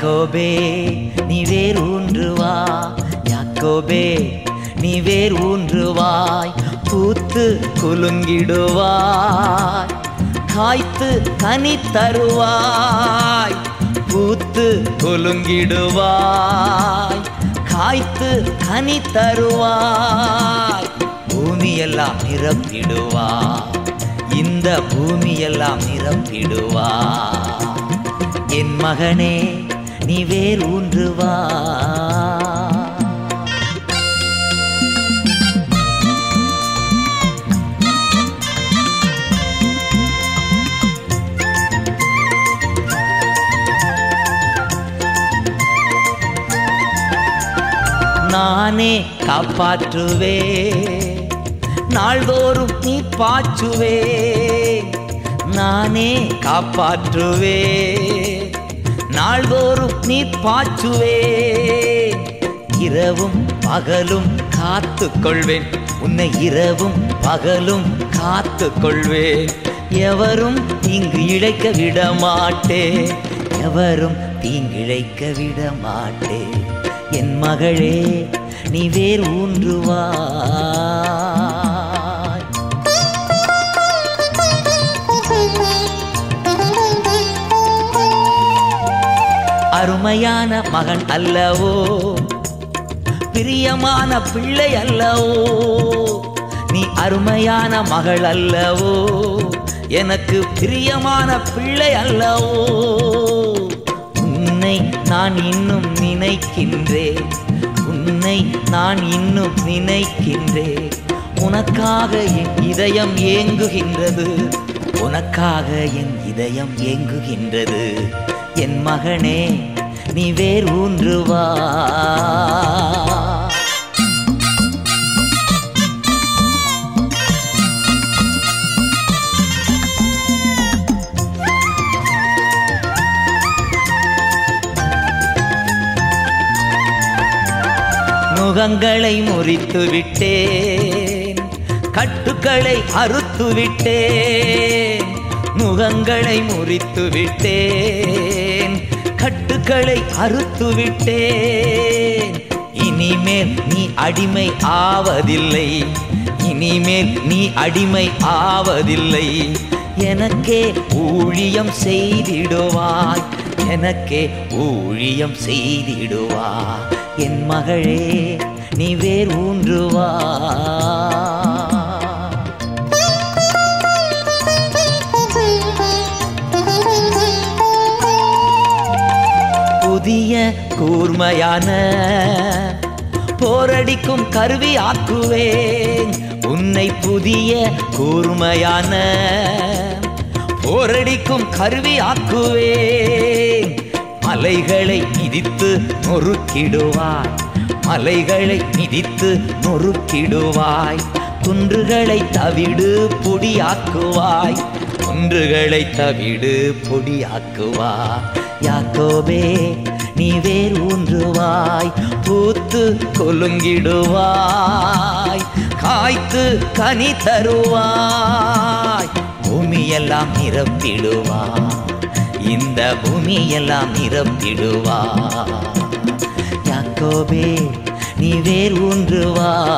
யாக்கோபே நீ வேர் ஊன்றுவா யாக்கோபே நீ வேர் ஊன்றுவாய் பூத்து குலுங்கிடுவாய் காய்த்து கனி தருவாய் பூத்து குலுங்கிடுவாய் காய்த்து கனி தருவாய் பூமியெல்லாம் நிரப்பிடுவாய் இந்த பூமியெல்லாம் நிரப்பிடுவாய் என் மகனே நீ வேர் ஊன்றுவா நானே காப்பாற்றுவே நாள்தோறும் நீ பாச்சுவே நானே காப்பாற்றுவே நாள்தோறும் நீ பாச்சுவே இரவும் பகலும் காத்து கொள்வேன் உன்னை இரவும் பகலும் காத்து கொள்வேன் எவரும் இங்கு இழைக்க விட மாட்டேன் எவரும் தீங்கிழைக்க விட மாட்டேன் என் மகளே நீ வேர் ஊன்றுவாய் அருமையான மகன் அல்லவோ பிரியமான பிள்ளை அல்லவோ நீ அருமையான மகள் அல்லவோ எனக்கு பிரியமான பிள்ளை அல்லவோ உன்னை நான் இன்னும் நினைக்கின்றேன் உன்னை நான் இன்னும் நினைக்கின்றேன் உனக்காக என் இதயம் ஏங்குகின்றது உனக்காக என் இதயம் ஏங்குகின்றது என் மகனே நீ வேர் ஊன்றுவா நுகங்களை முறித்து விட்டேன் கட்டுக்களை அறுத்து விட்டேன் நுகங்களை முறித்து விட்டேன் கட்டுக்களை அறுத்து விட்டேன் இனிமேல் நீ அடிமை ஆவதில்லை இனிமேல் நீ அடிமை ஆவதில்லை எனக்கே ஊழியம் செய்திடுவாய் எனக்கே ஊழியம் செய்திடுவாய் என் மகளே நீ வேர் ஊன்றுவா புதிய கூர்மையான போரடிக்கும் கருவி ஆக்குவேன் உன்னை புதிய கூர்மையான போரடிக்கும் கருவி ஆக்குவேன் மலைகளை மிதித்து நொறுக்கிடுவாய் மலைகளை மிதித்து நொறுக்கிடுவாய் குன்றுகளை தவிடு பொடியாக்குவாய் குன்றுகளை தவிடு பொடியாக்குவாய் யாக்கோபே நீ வேர் ஊன்றுவாய் பூத்து கொலுங்கிடுவாய் காய்த்து கனி தருவாய் பூமியெல்லாம் நிரப்பிடுவாய் இந்த பூமியெல்லாம் நிரப்பிடுவாய் யாக்கோபே நீ வேர் ஊன்றுவாய்